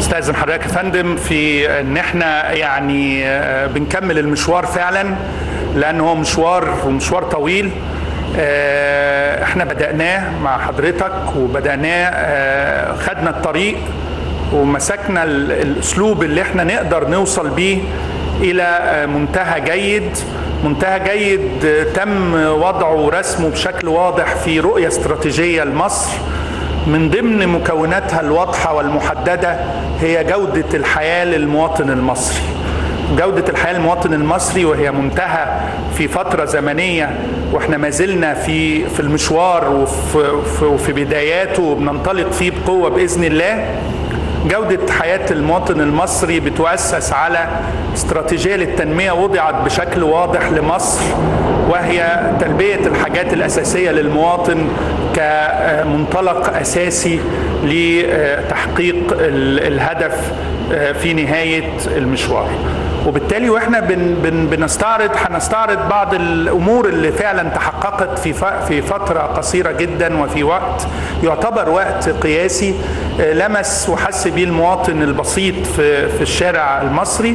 استاذن حضرتك يا فندم في ان احنا يعني آه، بنكمل المشوار فعلا لان هو مشوار ومشوار طويل آه، احنا بدأناه مع حضرتك وبدأناه آه، خدنا الطريق ومسكنا ال- الاسلوب اللي احنا نقدر نوصل بيه الى آه، منتهى جيد منتهى جيد آه، تم وضعه ورسمه بشكل واضح في رؤية استراتيجية لمصر من ضمن مكوناتها الواضحة والمحددة هي جودة الحياة للمواطن المصري جودة الحياة للمواطن المصري وهي منتهى في فترة زمنية واحنا ما زلنا في في المشوار وفي, في- وفي بداياته وبننطلق فيه بقوة بإذن الله جودة حياة المواطن المصري بتؤسس على استراتيجية للتنمية وضعت بشكل واضح لمصر وهي تلبية الحاجات الأساسية للمواطن كمنطلق أساسي لتحقيق ال- الهدف في نهاية المشوار وبالتالي واحنا بن بن بنستعرض هنستعرض بعض الامور اللي فعلا تحققت في ف- في فتره قصيره جدا وفي وقت يعتبر وقت قياسي آه، لمس وحس بيه المواطن البسيط في في الشارع المصري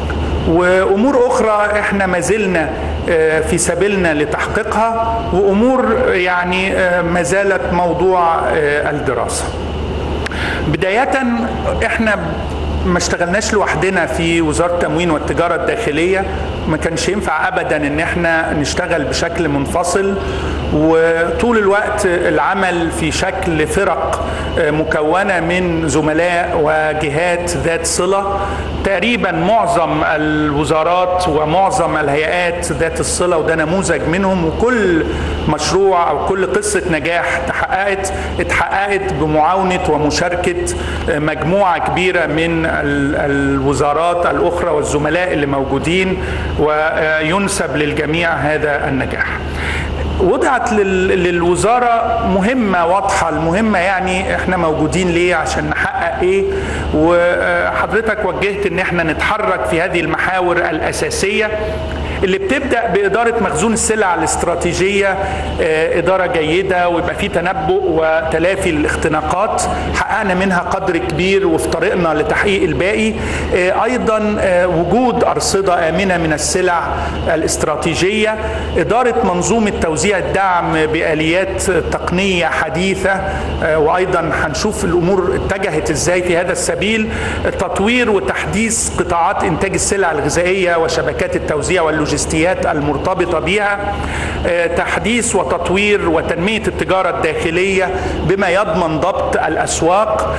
وامور اخرى احنا ما زلنا آه، في سبيلنا لتحقيقها وامور يعني آه، ما زالت موضوع آه، الدراسه بداية احنا ما اشتغلناش لوحدنا في وزارة التموين والتجارة الداخلية ما كانش ينفع ابدا ان احنا نشتغل بشكل منفصل وطول الوقت العمل في شكل فرق آه، مكونة من زملاء وجهات ذات صلة تقريبا معظم الوزارات ومعظم الهيئات ذات الصلة وده نموذج منهم وكل مشروع او كل قصة نجاح تحققت اتحققت بمعاونة ومشاركة آه، مجموعة كبيرة من ال- الوزارات الأخرى والزملاء اللي موجودين وينسب للجميع هذا النجاح وضعت لل- للوزارة مهمة واضحة المهمة يعني احنا موجودين ليه عشان نحقق ايه وحضرتك وجهت ان احنا نتحرك في هذه المحاور الأساسية اللي بتبدا باداره مخزون السلع الاستراتيجيه آه، اداره جيده ويبقى في تنبؤ وتلافي الاختناقات حققنا منها قدر كبير وفي طريقنا لتحقيق الباقي آه، ايضا آه، وجود ارصده امنه من السلع الاستراتيجيه اداره منظومه توزيع الدعم باليات تقنيه حديثه آه، وايضا هنشوف الامور اتجهت ازاي في هذا السبيل تطوير وتحديث قطاعات انتاج السلع الغذائيه وشبكات التوزيع واللوجستيات المرتبطه بها آه، تحديث وتطوير وتنميه التجاره الداخليه بما يضمن ضبط الاسواق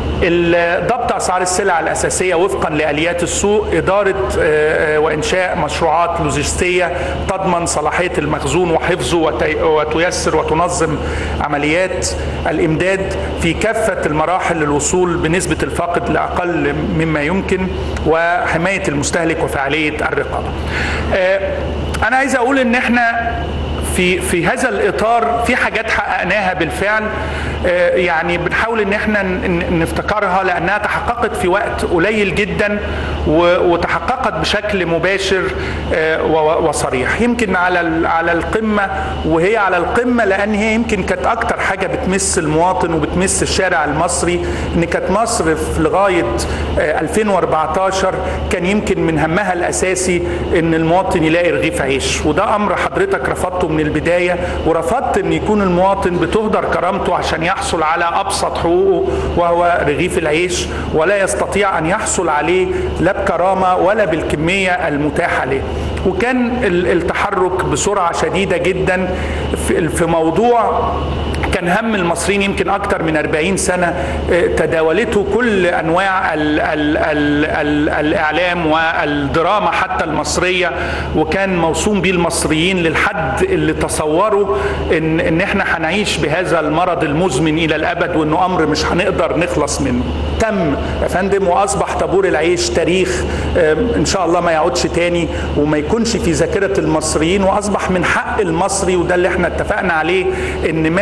ال- ضبط اسعار السلع الاساسيه وفقا لاليات السوق اداره آه، آه، وانشاء مشروعات لوجستيه تضمن صلاحيه المخزون وحفظه وتي- وتيسر وتنظم عمليات الامداد في كافه المراحل للوصول بنسبه الفاقد لاقل مما يمكن وحمايه المستهلك وفعاليه الرقابه. آه، انا عايز اقول ان احنا في في هذا الاطار في حاجات حققناها بالفعل آه، يعني بنحاول ان احنا ن- ن- نفتكرها لانها تحققت في وقت قليل جدا و- وتحققت بشكل مباشر آه، و- وصريح يمكن على ال- على القمه وهي على القمه لان هي يمكن كانت اكتر حاجه بتمس المواطن وبتمس الشارع المصري ان كانت مصر في لغايه آه، 2014 كان يمكن من همها الاساسي ان المواطن يلاقي رغيف عيش وده امر حضرتك رفضته من البدايه ورفضت ان يكون المواطن بتهدر كرامته عشان يحصل على ابسط حقوقه وهو رغيف العيش ولا يستطيع ان يحصل عليه لا بكرامه ولا بالكميه المتاحه له وكان ال- التحرك بسرعه شديده جدا في في موضوع كان هم المصريين يمكن اكثر من 40 سنه آه، تداولته كل انواع ال ال ال ال الاعلام والدراما حتى المصريه وكان موسوم به المصريين للحد اللي تصوروا ان ان احنا هنعيش بهذا المرض المزمن الى الابد وانه امر مش هنقدر نخلص منه. تم يا فندم واصبح طابور العيش تاريخ آه، ان شاء الله ما يعودش تاني وما يكونش في ذاكره المصريين واصبح من حق المصري وده اللي احنا اتفقنا عليه ان ما آه،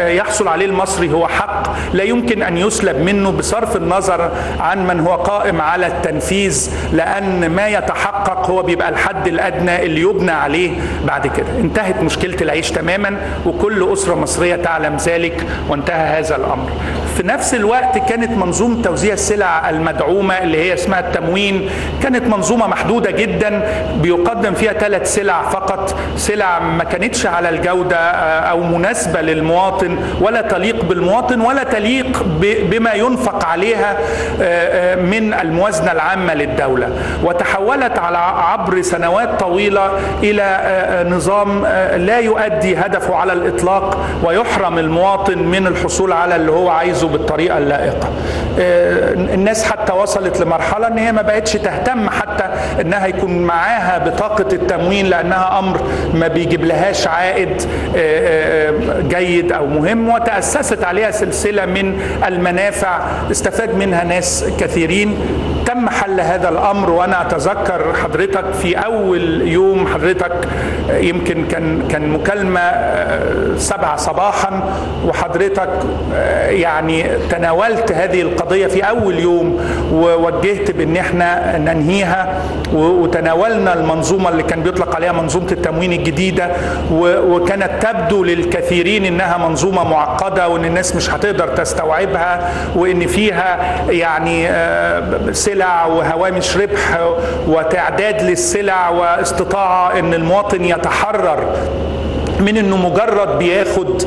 يحصل عليه المصري هو حق لا يمكن ان يسلب منه بصرف النظر عن من هو قائم على التنفيذ لان ما يتحقق هو بيبقى الحد الادنى اللي يبنى عليه بعد كده انتهت مشكله العيش تماما وكل اسره مصريه تعلم ذلك وانتهى هذا الامر في نفس الوقت كانت منظومه توزيع السلع المدعومه اللي هي اسمها التموين كانت منظومه محدوده جدا بيقدم فيها ثلاث سلع فقط سلع ما كانتش على الجوده او مناسبه للمواطن ولا تليق بالمواطن ولا تليق بما ينفق عليها من الموازنه العامه للدوله وتحولت على عبر سنوات طويله الى نظام لا يؤدي هدفه على الاطلاق ويحرم المواطن من الحصول على اللي هو عايزه بالطريقه اللائقه الناس حتى وصلت لمرحله ان هي ما بقتش تهتم حتى انها يكون معاها بطاقه التموين لانها امر ما بيجيب لهاش عائد جيد او مهم وتاسست عليها سلسله من المنافع استفاد منها ناس كثيرين تم حل هذا الامر وانا اتذكر حضرتك في اول يوم حضرتك يمكن كان كان مكالمه سبعة صباحا وحضرتك يعني تناولت هذه القضيه في اول يوم ووجهت بان احنا ننهيها وتناولنا المنظومه اللي كان بيطلق عليها منظومه التموين الجديده وكانت تبدو للكثيرين انها منظومه معقده وان الناس مش هتقدر تستوعبها وان فيها يعني سلع وهوامش ربح وتعداد للسلع واستطاعه ان المواطن يتحرر من انه مجرد بياخد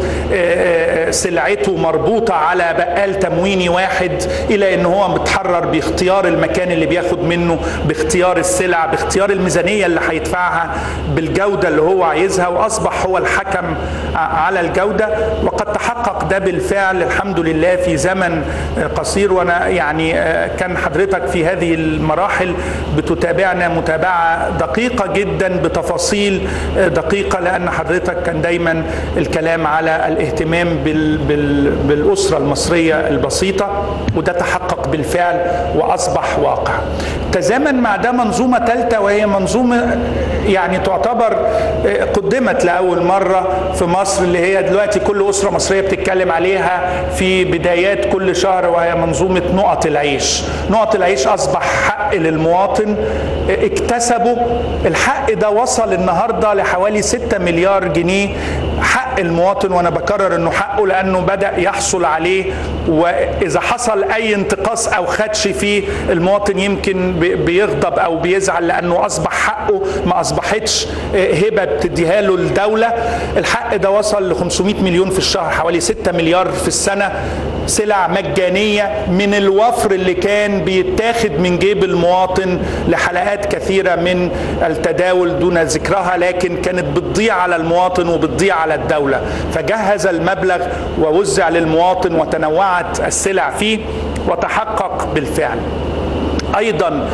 سلعته مربوطه على بقال تمويني واحد الى ان هو متحرر باختيار المكان اللي بياخد منه باختيار السلع باختيار الميزانيه اللي هيدفعها بالجوده اللي هو عايزها واصبح هو الحكم على الجوده وقد تحقق ده بالفعل الحمد لله في زمن قصير وانا يعني كان حضرتك في هذه المراحل بتتابعنا متابعه دقيقه جدا بتفاصيل دقيقه لان حضرتك كان دايما الكلام على الاهتمام بال بال بالاسره المصريه البسيطه وده تحقق بالفعل واصبح واقع. تزامن مع ده منظومه ثالثه وهي منظومه يعني تعتبر قدمت لاول مره في مصر اللي هي دلوقتي كل اسره مصريه بتتكلم عليها في بدايات كل شهر وهي منظومه نقط العيش. نقط العيش اصبح حق للمواطن اكتسبه الحق ده وصل النهارده لحوالي 6 مليار جنيه حق المواطن وانا بكرر انه حقه لانه بدا يحصل عليه واذا حصل اي انتقاص او خدش فيه المواطن يمكن بيغضب او بيزعل لانه اصبح حقه ما اصبحتش هبه بتديها له الدوله الحق ده وصل ل 500 مليون في الشهر حوالي 6 مليار في السنه سلع مجانيه من الوفر اللي كان بيتاخد من جيب المواطن لحلقات كثيره من التداول دون ذكرها لكن كانت بتضيع على المواطن وبتضيع على الدوله فجهز المبلغ ووزع للمواطن وتنوعت السلع فيه وتحقق بالفعل ايضا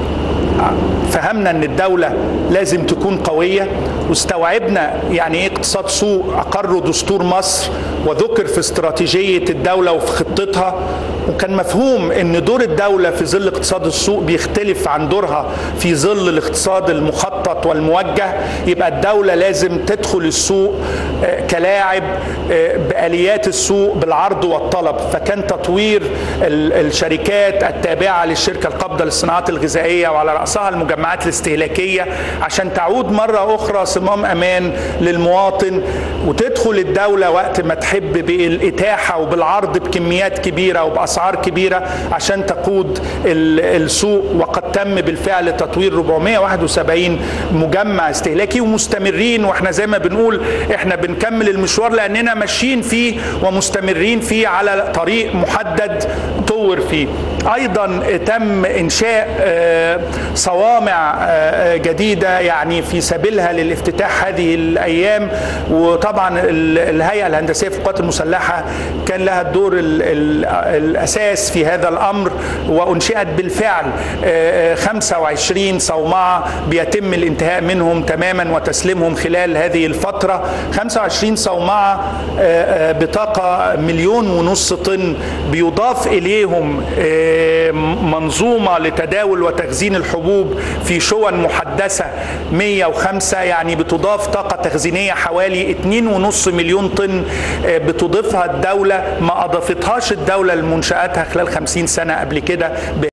فهمنا ان الدوله لازم تكون قويه واستوعبنا يعني ايه اقتصاد سوق اقره دستور مصر وذكر في استراتيجيه الدوله وفي خطتها وكان مفهوم ان دور الدوله في ظل اقتصاد السوق بيختلف عن دورها في ظل الاقتصاد المخطط والموجه يبقى الدوله لازم تدخل السوق كلاعب باليات السوق بالعرض والطلب فكان تطوير الشركات التابعه للشركه القابضه للصناعات الغذائيه وعلى راسها المجمعات الاستهلاكيه عشان تعود مره اخرى صمام امان للمواطن وتدخل الدوله وقت ما تحب بالاتاحه وبالعرض بكميات كبيره وباسعار كبيره عشان تقود السوق وقد تم بالفعل تطوير 471 مجمع استهلاكي ومستمرين واحنا زي ما بنقول احنا بنكمل المشوار لاننا ماشيين فيه ومستمرين فيه على طريق محدد طور فيه ايضا تم انشاء صوامع جديده يعني في سبيلها للافتتاح هذه الايام وطبعا الهيئه الهندسيه في القوات المسلحه كان لها الدور الاساس في هذا الامر وانشئت بالفعل 25 صومعه بيتم الانتهاء منهم تماما وتسليمهم خلال هذه الفتره 25 صومعه بطاقه مليون ونص طن بيضاف اليهم منظومه لتداول وتخزين الحبوب في شون محدثه 105 يعني بتضاف طاقه تخزينيه حوالي 2.5 مليون طن بتضيفها الدوله ما اضافتهاش الدوله لمنشاتها خلال 50 سنه قبل كده